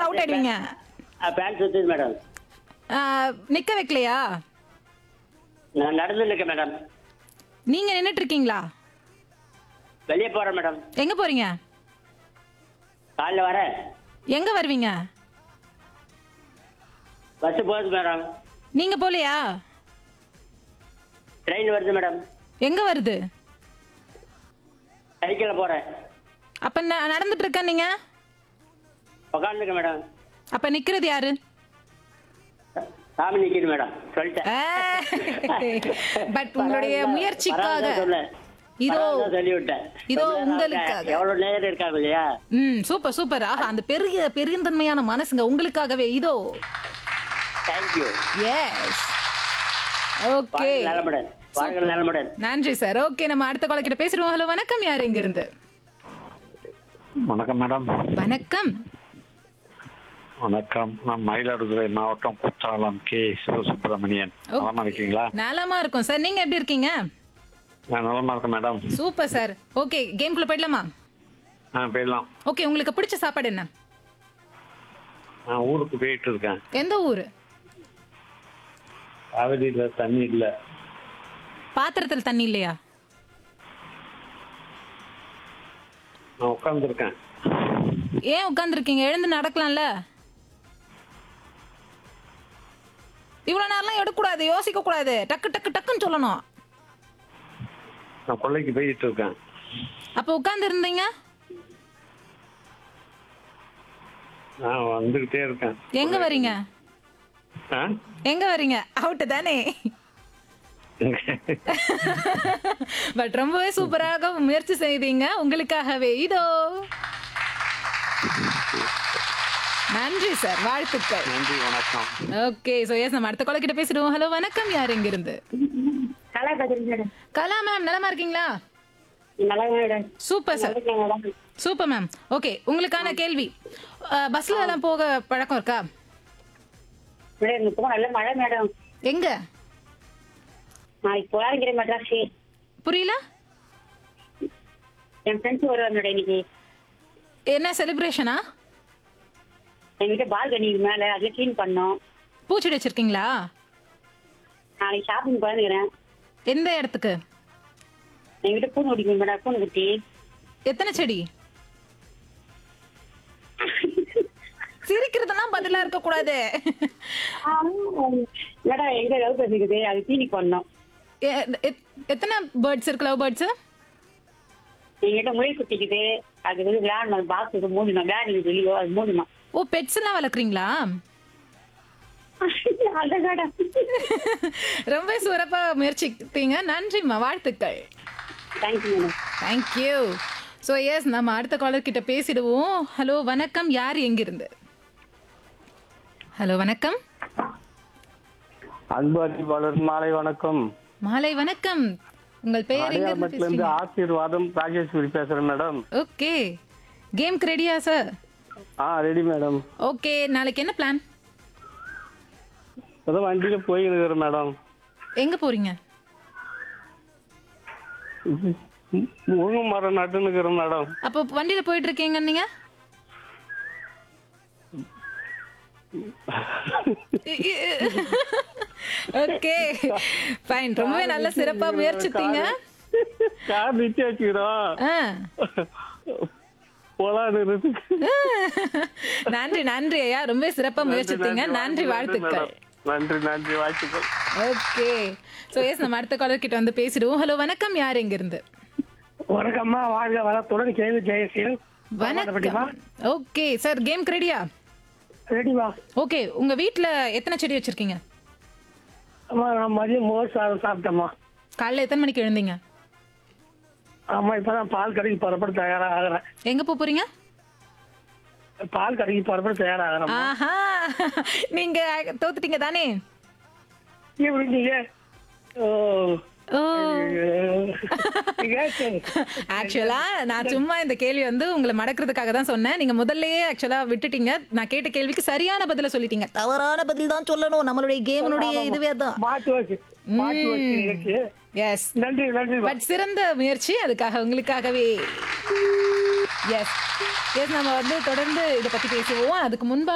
Out ஆயிடுவீங்க pant சுத்துது madam ஆ, நிக்க வைக்கலையா நான் நடந்து இருக்கேன் மேடம் நீங்க நின்னுட்டு இருக்கீங்களா வெளியே போறேன் மேடம் எங்க போறீங்க காலைல வரேன் எங்க வருவீங்க பஸ் போகுது மேடம் நீங்க போலையா ட்ரெயின் வருது மேடம் எங்க வருது சைக்கிளில் போறேன் அப்ப ந- நடந்துட்டு இருக்க நீங்க உக்காந்துருக்கேன் மேடம் அப்ப நிக்கிறது யாரு சாமி நிக்குது மேடம் சொல்லிட்டேன் பட் உங்களுடைய பரவாயில்ல. முயற்சிக்காக பரவாயில்ல சொன்னேன். இதோ பரவாயில்ல சொல்லிவிட்டேன் இதோ ரொம்ப நேரம் உங்களுக்காக. ஆகுது. எவ்வளவு நேரம் இருக்காங்க இல்லையா ம் சூப்பர் சூப்பர் ஆஹா அந்த பெரிய பெருந்தன்மையான மனசுங்க உங்களுக்காகவே இதோ தேங்க்யூ எஸ் ஓகே நலமுடன் வாழ்கள் நலமுடன் நன்றி சார் ஓகே நம்ம அடுத்த கால கிட்ட பேசிடுவோம் ஹலோ வணக்கம் யார் இங்க இருந்து வணக்கம் மேடம் வணக்கம் வணக்கம் நான் மயிலாடுதுறை மாவட்டம் குற்றாலம் கே சிவசுப்பிரமணியன் ஓ. நலமா இருக்கீங்களா நலமா இருக்கும் சார் நீங்க எப்படி இருக்கீங்க நான் நலமா இருக்கேன் மேடம் சூப்பர் சார் ஓகே கேம்குள்ள போயிடலாமா ஆ போயிடலாம் ஓகே உங்களுக்கு பிடிச்ச சாப்பாடு என்ன நான் ஊருக்கு போயிட்டு இருக்கேன் எந்த ஊரு காவிரியில தண்ணி இல்ல பாத்திரத்துல தண்ணி இல்லையா நான் உட்காந்துருக்கேன் ஏன் உட்காந்துருக்கீங்க எழுந்து நடக்கலாம்ல இவ்வளவு நேரம்லாம் எடுக்கக்கூடாது யோசிக்க கூடாது டக்கு டக்கு டக்குன்னு சொல்லணும் நான் கொள்ளைக்கு போயிட்டு இருக்கேன் அப்ப உட்கார்ந்து இருந்தீங்க நான் வந்துகிட்டே இருக்கேன் எங்க வரீங்க ஆ? எங்க வரீங்க அவுட் தானே பட் ரொம்பவே சூப்பராக முயற்சி செய்தீங்க உங்களுக்காகவே இதோ நன்றி சார் வாழ்த்துக்கள் நன்றி வணக்கம் ஓகே சோ எஸ் நம்ம அடுத்த கொலை கிட்ட பேசிடுவோம் ஹலோ வணக்கம் யார் எங்க இருந்து கலா கதிரி மேடம் கலா மேம் நலமா இருக்கீங்களா நல்லா மேடம் சூப்பர் சார் இருக்கேன் மேடம் சூப்பர் மேம் ஓகே உங்களுக்கான கேள்வி அஹ், பஸ்ல எல்லாம் போக பழக்கம் இருக்கா மேடம் இப்போ நல்ல மழை மேடம் எங்க நான் இப்போ இருக்கிற மெட்ராஸ் புரியல என் ஃப்ரெண்ட்ஸ் வருவாங்க மேடம் இன்னைக்கு என்ன செலிப்ரேஷனா என்கிட்ட பால்கனி மேல அதை க்ளீன் பண்ணோம் பூச்செடி வச்சிருக்கீங்களா நாளைக்கு ஷாப்பிங் போயிருக்கிறேன் எந்த இடத்துக்கு என்கிட்ட பூனை பிடிக்கும் மேடம் பூனை குட்டி எத்தனை செடி சிரிக்கிறதெல்லாம் பதிலா இருக்க கூடாது மேடம் எங்க லவ் பேசிக்குது அது தீனி பண்ணோம் எ- எத்- எத்தனை பேர்ட்ஸ் இருக்கு லவ் பேர்ட்ஸ் என்கிட்ட முயல் குட்டிக்குது அது வந்து விளையாடணும் பாக்ஸ் இது மூடணும் விளையாடுங்க வெளியோ அது மூடணும் ஓ பெட்ஸ் எல்லாம் வளர்க்குறீங்களா அதான் மேடம் ரொம்ப சிறப்பா முயற்சித்தீங்க நன்றிம்மா வாழ்த்துக்கள் thank you madam thank you so yes நம்ம அடுத்த காலர் கிட்ட பேசிடுவோம் ஹலோ வணக்கம் யார் எங்கிருந்து ஹலோ வணக்கம் அன்பு அறிவாளர் மாலை வணக்கம் மாலை வணக்கம் உங்கள் பெயர் எங்க இருந்து அடையாளத்துல இருந்து பேசுறீங்க ஆசீர்வாதம் ராஜேஸ்வரி பேசுறேன் மேடம் ஓகே கேம்க்கு ரெடியா சார் ஆ ரெடி மேடம் ஓகே நாளைக்கு என்ன பிளான் ஏதோ வண்டியில போயிருக்கிறேன் மேடம் எங்க போறீங்க முருங்கை மரம் நட்டுனுக்கிறேன் மேடம் அப்போ வண்டியில போயிட்டு இருக்கீங்க நீங்க ஓகே ஃபைன் ரொம்பவே நல்ல சிறப்பா முயற்சித்தீங்க கார் நிச்சய வச்சுக்கிறோம் ஆ. போலான்னு இருக்கு நன்றி நன்றி ஐயா ரொம்ப சிறப்பா முயற்சித்தீங்க நன்றி வாழ்த்துக்கள் நன்றி நன்றி வாழ்த்துக்கள் ஓகே சோ எஸ் நம்ம அடுத்த காலர் கிட்ட வந்து பேசிடுவோம் ஹலோ வணக்கம் யார் எங்க இருந்து வணக்கம்மா வாழ்க வளத்துடன் கேள்வி ஜெயசீல் வணக்கம் ஓகே சார் கேம் ரெடியா ரெடிவா ஓகே உங்க வீட்ல எத்தனை செடி வச்சிருக்கீங்க அம்மா நான் மதியம் மோர் சாதம் சாப்பிட்டேம்மா காலைல எத்தனை மணிக்கு எழுந்தீங்க ஆமா இப்பதான் பால் கடைக்கு புறப்பட தயாராகிறேன் எங்க போப் போறீங்க பால் கடைக்கு புறப்பட தயாராகிறேன் ஆஹா நீங்க தோத்துட்டீங்க தானே எப்படி நீங்க ஓ ஓ நீங்க சரி. ஆக்சுவலா நான் சும்மா இந்த கேள்வி வந்து உங்களை மடக்கிறதுக்காக தான் சொன்னேன் நீங்க முதல்லயே ஆக்சுவலா விட்டுட்டீங்க நான் கேட்ட கேள்விக்கு சரியான பதில சொல்லிட்டீங்க தவறான பதில் தான் சொல்லணும் நம்மளுடைய கேமனுடைய இதுவே தான் மாட்டு வச்சு மாட்டு வச்சு நிகழ்ச்சி. எஸ் நன்றி நன்றி பட் சிறந்த முயற்சி அதுக்காக உங்களுக்காகவே எஸ் எஸ் நம்ம வந்து தொடர்ந்து இதை பத்தி பேசுவோம் அதுக்கு முன்பா